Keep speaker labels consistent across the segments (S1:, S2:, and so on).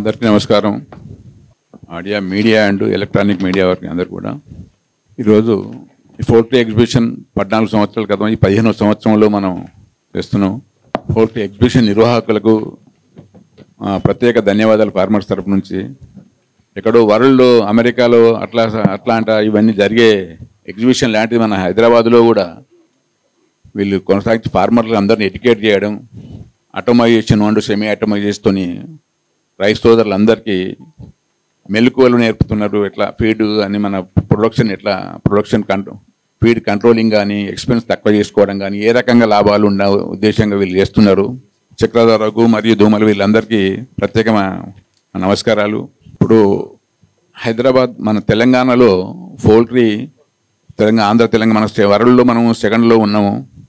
S1: అందరికీ నమస్కారం ఆడియా మీడియా అండ్ ఎలక్ట్రానిక్ మీడియా వారికి అందరు కూడా ఈరోజు ఈ ఫోర్టీ ఎగ్జిబిషన్ పద్నాలుగు సంవత్సరాల క్రితం ఈ పదిహేను సంవత్సరంలో మనం చేస్తున్నాం ఫోర్టీ ఎగ్జిబిషన్ నిర్వాహకులకు ఆ, ప్రత్యేక ధన్యవాదాలు ఫార్మర్స్ తరపు నుంచి ఎక్కడో వరల్డ్లో అమెరికాలో అట్లా అట్లాంటా ఇవన్నీ జరిగే ఎగ్జిబిషన్ లాంటిది మన హైదరాబాద్లో కూడా వీళ్ళు కొనసాగించి ఫార్మర్లు అందరిని ఎడ్యుకేట్ చేయడం ఆటోమైజేషన్ అండ్ సెమీ ఆటోమైజేషన్తోని రైస్ సోదరులందరికీ మెలకువలు నేర్పుతున్నారు ఎట్లా ఫీడ్ అని మన ప్రొడక్షన్ ఎట్లా ప్రొడక్షన్ కంట్రో ఫీడ్ కంట్రోలింగ్ కానీ ఎక్స్పెన్స్ తక్కువ చేసుకోవడం కానీ ఏ రకంగా లాభాలు ఉన్న ఉద్దేశంగా వీళ్ళు చేస్తున్నారు చక్రధరకు మరియు దోమలు వీళ్ళందరికీ ప్రత్యేకమైన నమస్కారాలు ఇప్పుడు హైదరాబాద్ మన తెలంగాణలో పౌల్ట్రీ తెలంగాణ ఆంధ్ర తెలంగాణ మన స్టే- వరల్డ్లో మనం సెకండ్లో ఉన్నాము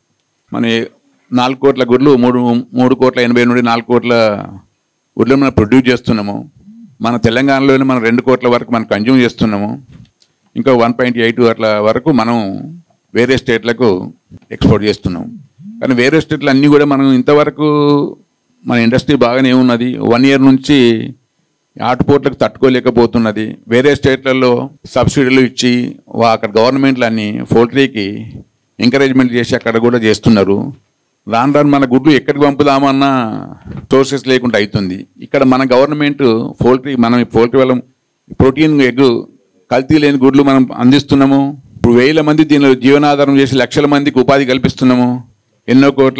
S1: మన ఏ- నాలుగు కోట్ల గుడ్లు మూడు మూడు కోట్ల ఎనభై నుండి నాలుగు కోట్ల గుడ్లు మనం ప్రొడ్యూస్ చేస్తున్నాము మన తెలంగాణలోనే మనం రెండు కోట్ల వరకు మనం కన్జ్యూమ్ చేస్తున్నాము ఇంకా వన్ పాయింట్ ఎయిట్ అట్లా వరకు మనం వేరే స్టేట్లకు ఎక్స్పోర్ట్ చేస్తున్నాం కానీ వేరే స్టేట్లు అన్నీ కూడా మనం ఇంతవరకు మన ఇండస్ట్రీ బాగానే ఉన్నది వన్ ఇయర్ నుంచి ఆటుపోట్లకు తట్టుకోలేకపోతున్నది వేరే స్టేట్లలో సబ్సిడీలు ఇచ్చి వా- అక్కడ గవర్నమెంట్లు అన్ని పౌల్ట్రీకి ఎంకరేజ్మెంట్ చేసి అక్కడ కూడా చేస్తున్నారు రాను రాను మన గుడ్లు ఎక్కడికి పంపుదామన్నా సోర్సెస్ లేకుండా అవుతుంది ఇక్కడ మన గవర్నమెంట్ పౌల్ట్రీ మనం పౌల్ట్రీ వల్ల ప్రోటీన్ ఎగ్ కల్తీ లేని గుడ్లు మనం అందిస్తున్నాము ఇప్పుడు వేల మంది దీనిలో జీవనాధారం చేసి లక్షల మందికి ఉపాధి కల్పిస్తున్నాము ఎన్నో కోట్ల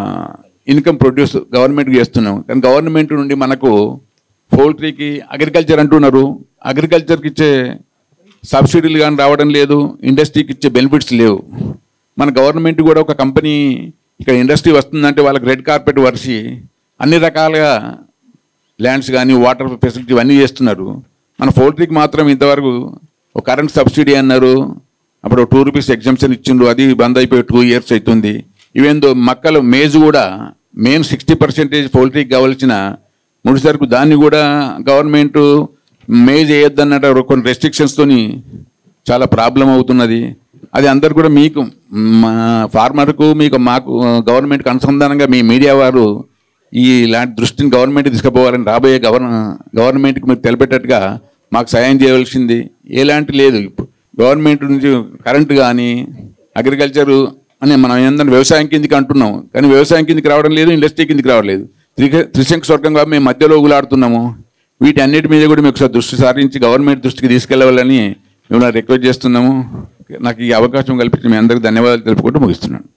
S1: ఇన్కమ్ ప్రొడ్యూస్ గవర్నమెంట్ చేస్తున్నాం కానీ గవర్నమెంట్ నుండి మనకు పౌల్ట్రీకి అగ్రికల్చర్ అంటున్నారు అగ్రికల్చర్కి ఇచ్చే సబ్సిడీలు కానీ రావడం లేదు ఇండస్ట్రీకి ఇచ్చే బెనిఫిట్స్ లేవు మన గవర్నమెంట్ కూడా ఒక కంపెనీ ఇక్కడ ఇండస్ట్రీ వస్తుందంటే వాళ్ళకి రెడ్ కార్పెట్ వరిసి అన్ని రకాలుగా ల్యాండ్స్ కానీ వాటర్ ఫెసిలిటీ ఇవన్నీ చేస్తున్నారు మన పౌల్ట్రీకి మాత్రం ఇంతవరకు ఒక కరెంట్ సబ్సిడీ అన్నారు అప్పుడు టూ రూపీస్ ఎగ్జామ్షన్ ఇచ్చిండ్రు అది బంద్ అయిపోయి టూ ఇయర్స్ అవుతుంది ఈవెందో మక్కలు మేజ్ కూడా మెయిన్ సిక్స్టీ పర్సెంటేజ్ పౌల్ట్రీకి కావాల్సిన ముడి సరుకు దాన్ని కూడా గవర్నమెంట్ మేజ్ వేయొద్దన్నట్టు కొన్ని రెస్ట్రిక్షన్స్తోని చాలా ప్రాబ్లం అవుతున్నది అది అందరు కూడా మీకు మా ఫార్మర్కు మీకు మాకు గవర్నమెంట్కి అనుసంధానంగా మీ మీడియా వారు ఈ ఇలాంటి దృష్టిని గవర్నమెంట్ తీసుకుపోవాలని రాబోయే గవర్న గవర్నమెంట్కి మీరు తెలిపేటట్టుగా మాకు సాయం చేయవలసింది ఎలాంటి లేదు ఇప్పుడు గవర్నమెంట్ నుంచి కరెంటు కానీ అగ్రికల్చర్ అని మనం ఏంటంటే వ్యవసాయం కిందికి అంటున్నాం కానీ వ్యవసాయం కిందికి రావడం లేదు ఇండస్ట్రీ కిందికి రావట్లేదు త్రి త్రిశంకు స్వర్గంగా మేము మధ్యలో ఊగులాడుతున్నాము వీటి అన్నిటి మీద కూడా మీకు ఒకసారి దృష్టి సారించి గవర్నమెంట్ దృష్టికి తీసుకెళ్లవాలని మిమ్మల్ని రిక్వెస్ట్ చేస్తున్నాము నాకు ఈ అవకాశం కల్పించిన మీ అందరికీ ధన్యవాదాలు తెలుపుకుంటూ ముగిస్తున్నాను